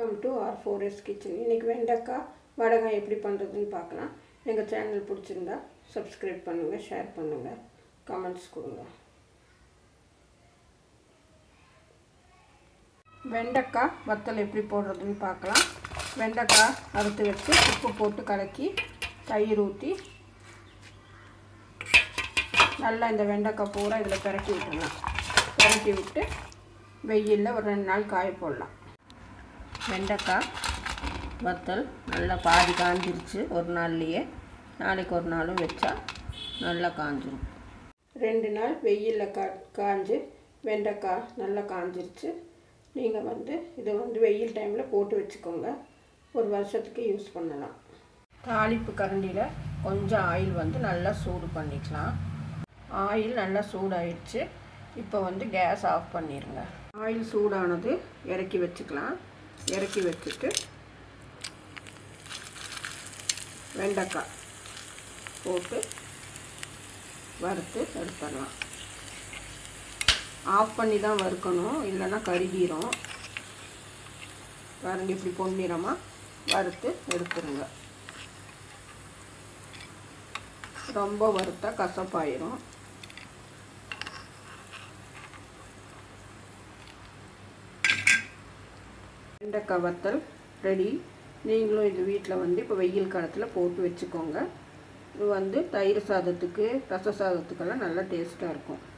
welcome to R four S kitchen இன்றைக்கி வெண்டைக்காய் வடகம் எப்படி பண்ணுறதுன்னு பார்க்கலாம் எங்கள் சேனல் பிடிச்சிருந்தா சப்ஸ்கிரைப் பண்ணுங்கள் ஷேர் பண்ணுங்கள் கமெண்ட்ஸ் கொடுங்க வெண்டைக்காய் வத்தல் எப்படி போடுறதுன்னு பார்க்கலாம் வெண்டைக்காய் அறுத்து வச்சு உப்பு போட்டு கலக்கி தயிர் ஊற்றி நல்லா இந்த வெண்டைக்காய் பூரா இதில் பிரட்டி விட்டுடலாம் பிரட்டி விட்டு வெயிலில் ஒரு ரெண்டு நாள் காய போடலாம் வெண்டைக்காய் வத்தல் நல்லா பாதி காஞ்சிருச்சு ஒரு நாள்லேயே நாளைக்கு ஒரு நாளும் வச்சா நல்லா காஞ்சிரும் ரெண்டு நாள் வெயிலில் கா காஞ்சு வெண்டைக்காய் நல்லா காஞ்சிருச்சு நீங்கள் வந்து இதை வந்து வெயில் டைமில் போட்டு வச்சுக்கோங்க ஒரு வருஷத்துக்கு யூஸ் பண்ணலாம் தாளிப்பு கரண்டியில் கொஞ்சம் ஆயில் வந்து நல்லா சூடு பண்ணிக்கலாம் ஆயில் நல்லா சூடாயிடுச்சு இப்போ வந்து கேஸ் ஆஃப் பண்ணிடுங்க ஆயில் சூடானது இறக்கி வச்சுக்கலாம் இறக்கி வச்சுட்டு வெண்டைக்காய் போட்டு வறுத்து எடுத்துடலாம் ஆஃப் பண்ணி தான் வறுக்கணும் இல்லைன்னா கருகிரும் பாருங்க இப்படி பொன்னிறமாக வறுத்து எடுத்துருங்க ரொம்ப வறுத்தா கசப்பாயிரும் வெண்டைக்காய் வத்தல் ரெடி நீங்களும் இது வீட்டில் வந்து இப்போ வெயில் காலத்தில் போட்டு வச்சுக்கோங்க இது வந்து தயிர் சாதத்துக்கு ரச சாதத்துக்கெல்லாம் நல்லா டேஸ்ட்டாக இருக்கும்